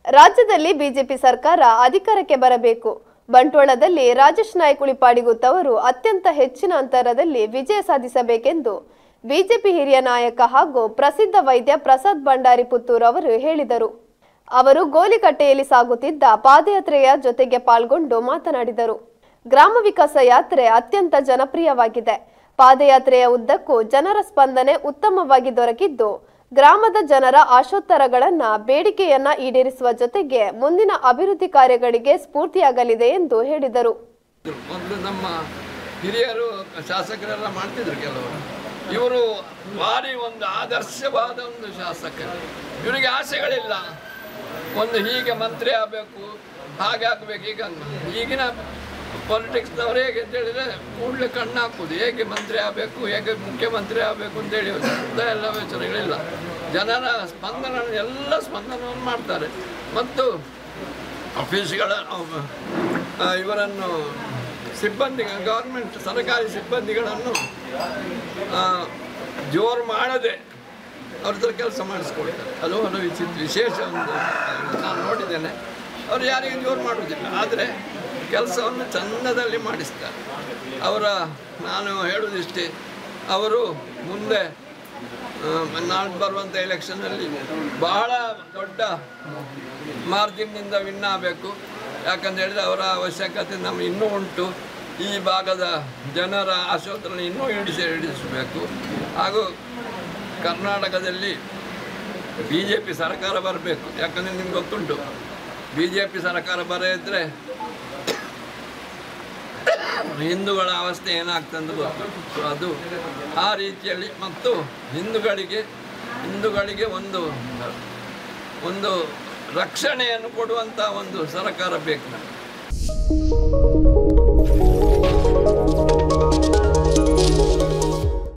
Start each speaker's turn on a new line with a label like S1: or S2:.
S1: ರಾಜ್ಯದಲ್ಲಿ ಬಿಜೆಪಿ ಸರ್ಕಾರ ಅಧಿಕಾರಕ್ಕೆ ಬರಬೇಕು ಬಂಟ್ವಾಳದಲ್ಲಿ ರಾಜೇಶ್ ನಾಯ್ಕ್ ಉಳಿಪಾಡಿಗುತ್ ಅವರು ಅತ್ಯಂತ ಹೆಚ್ಚಿನ ಅಂತರದಲ್ಲಿ ವಿಜಯ ಸಾಧಿಸಬೇಕೆಂದು ಬಿಜೆಪಿ ಹಿರಿಯ ನಾಯಕ ಹಾಗೂ ಪ್ರಸಿದ್ಧ ವೈದ್ಯ ಪ್ರಸಾದ್ ಭಂಡಾರಿ ಪುತ್ತೂರ್ ಅವರು ಹೇಳಿದರು ಅವರು ಗೋಲಿಕಟ್ಟೆಯಲ್ಲಿ ಸಾಗುತ್ತಿದ್ದ ಪಾದಯಾತ್ರೆಯ ಜೊತೆಗೆ ಪಾಲ್ಗೊಂಡು ಮಾತನಾಡಿದರು ಗ್ರಾಮ ವಿಕಾಸ ಯಾತ್ರೆ ಅತ್ಯಂತ ಜನಪ್ರಿಯವಾಗಿದೆ ಪಾದಯಾತ್ರೆಯ ಉದ್ದಕ್ಕೂ ಜನರ ಸ್ಪಂದನೆ ಉತ್ತಮವಾಗಿ ದೊರಕಿದ್ದು ಗ್ರಾಮದ ಜನರ ಆಶೋತ್ತರಗಳನ್ನ ಬೇಡಿಕೆಯನ್ನ ಈಡೇರಿಸುವ ಜೊತೆಗೆ ಮುಂದಿನ ಅಭಿವೃದ್ಧಿ ಕಾರ್ಯಗಳಿಗೆ ಸ್ಫೂರ್ತಿಯಾಗಲಿದೆ ಎಂದು ಹೇಳಿದರು
S2: ಮೊದಲು ನಮ್ಮ ಹಿರಿಯರು ಶಾಸಕರೆಲ್ಲ ಮಾಡ್ತಿದ್ರು ಕೆಲವರು ಇವರು ಭಾರಿ ಒಂದು ಆದರ್ಶವಾದ ಒಂದು ಶಾಸಕ ಇವರಿಗೆ ಆಸೆಗಳಿಲ್ಲ ಒಂದು ಹೀಗೆ ಮಂತ್ರಿ ಆಗಬೇಕು ಹಾಗೆ ಆಗಬೇಕು ಈಗ ಈಗಿನ ಪೊಲಿಟಿಕ್ಸ್ನವ್ರು ಹೇಗೆ ಅಂತ ಹೇಳಿದ್ರೆ ಕೂಡಲೇ ಕಣ್ಣು ಹಾಕುದು ಹೇಗೆ ಮಂತ್ರಿ ಆಗಬೇಕು ಹೇಗೆ ಮುಖ್ಯಮಂತ್ರಿ ಆಗಬೇಕು ಅಂತೇಳಿ ಅಂತ ಎಲ್ಲ ಯೋಚನೆಗಳಿಲ್ಲ ಜನರ ಸ್ಪಂದನ ಎಲ್ಲ ಸ್ಪಂದನವನ್ನು ಮಾಡ್ತಾರೆ ಮತ್ತು ಆಫೀಸ್ಗಳ ಆ, ಇವರನ್ನು ಸಿಬ್ಬಂದಿ ಗೌರ್ಮೆಂಟ್ ಸರ್ಕಾರಿ ಸಿಬ್ಬಂದಿಗಳನ್ನು ಆ, ಜೋರು ಮಾಡದೆ ಅವ್ರ ಹತ್ರ ಕೆಲಸ ಮಾಡಿಸ್ಕೊಳ್ತಾರೆ ಅದು ಒಂದು ವಿಚಿತ್ರ ವಿಶೇಷ ಒಂದು ನಾನು ನೋಡಿದ್ದೇನೆ ಅವರು ಯಾರಿಗೂ ಜೋರು ಮಾಡುವುದಿಲ್ಲ ಆದರೆ ಕೆಲಸವನ್ನು ಚಂದದಲ್ಲಿ ಮಾಡಿಸ್ತಾರೆ ಅವರ ನಾನು ಹೇಳುವುದಿಷ್ಟೇ ಅವರು ಮುಂದೆ ಆ, ನಾಳೆ ಬರುವಂಥ ಎಲೆಕ್ಷನಲ್ಲಿ ಬಹಳ ದೊಡ್ಡ ಮಾರ್ಜಿನ್ನಿಂದ ವಿನ್ ಆಗಬೇಕು ಯಾಕಂತ ಹೇಳಿದ್ರೆ ಅವರ ಅವಶ್ಯಕತೆ ನಮ್ಮ ಇನ್ನೂ ಉಂಟು ಈ ಭಾಗದ ಜನರ ಆಶೋತ್ತರನ ಇನ್ನೂ ಹಿಡಿಸಿ ಹಿಡಿಸಬೇಕು ಹಾಗೂ ಕರ್ನಾಟಕದಲ್ಲಿ ಬಿ ಜೆ ಪಿ ಸರ್ಕಾರ ಬರಬೇಕು ಯಾಕಂದರೆ ನಿಮ್ಗೆ ಗೊತ್ತುಂಟು ಬಿ ಜೆ ಪಿ ಸರ್ಕಾರ ಬರದಿದ್ದರೆ ಹಿಂದೂಗಳ ಅವಸ್ಥೆ ಏನಾಗ್ತದೆ ಅಂತ ಗೊತ್ತು ಸೊ ಅದು ಆ ರೀತಿಯಲ್ಲಿ ಮತ್ತು ಹಿಂದೂಗಳಿಗೆ ಹಿಂದೂಗಳಿಗೆ ಒಂದು ಒಂದು ರಕ್ಷಣೆಯನ್ನು ಕೊಡುವಂಥ ಒಂದು ಸರ್ಕಾರ ಬೇಕು